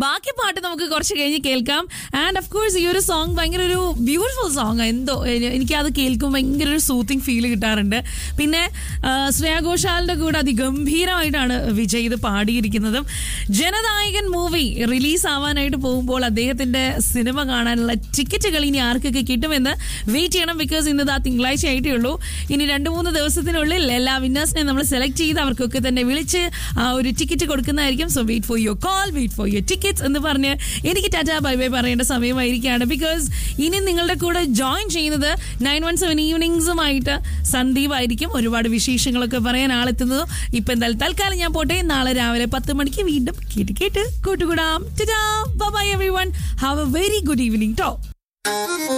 ബാക്കി പാട്ട് നമുക്ക് കുറച്ച് കഴിഞ്ഞ് കേൾക്കാം ആൻഡ് ഓഫ് കോഴ്സ് ഈ ഒരു സോങ് ഭയങ്കര ഒരു ബ്യൂട്ടിഫുൾ സോങ് എന്തോ എ- എനിക്ക് അത് കേൾക്കുമ്പോൾ ഭയങ്കര ഒരു സൂത്തിങ് ഫീൽ കിട്ടാറുണ്ട് പിന്നെ ആ, ശ്രേയ ഘോഷാലിന്റെ കൂടെ അതിഗംഭീരമായിട്ടാണ് വിജയ് ഇത് പാടിയിരിക്കുന്നതും ജനനായകൻ മൂവി റിലീസ് ആവാനായിട്ട് പോകുമ്പോൾ അദ്ദേഹത്തിന്റെ സിനിമ കാണാനുള്ള ടിക്കറ്റുകൾ ഇനി ആർക്കൊക്കെ കിട്ടുമെന്ന് വെയിറ്റ് ചെയ്യണം ബിക്കോസ് ഇന്ന് ആ തിങ്കളാഴ്ച ആയിട്ടേ ഉള്ളൂ ഇനി രണ്ട് മൂന്ന് ദിവസത്തിനുള്ളിൽ എല്ലാ വിന്നേഴ്സിനെ നമ്മൾ സെലക്ട് ചെയ്ത് അവർക്കൊക്കെ തന്നെ വിളിച്ച് ആ ഒരു ടിക്കറ്റ് കൊടുക്കുന്നതായിരിക്കും so wait for your call wait for your tickets എന്ന് പറഞ്ഞ് എനിക്ക് ടാറ്റാ ബൈ ബൈ പറയേണ്ട സമയമായിരിക്കുകയാണ് ബിക്കോസ് ഇനി നിങ്ങളുടെ കൂടെ ജോയിൻ ചെയ്യുന്നത് നയൻ വൺ സെവൻ ഈവനിങ്സുമായിട്ട് സന്ദീപ് ആയിരിക്കും ഒരുപാട് വിശേഷങ്ങളൊക്കെ പറയാൻ ആളെത്തുന്നതും ഇപ്പൊ എന്തായാലും തൽക്കാലം ഞാൻ പോട്ടെ നാളെ രാവിലെ പത്ത് മണിക്ക് വീണ്ടും കേട്ട് കേട്ട് കൂട്ടുകൂടാം bye everyone have a very good evening to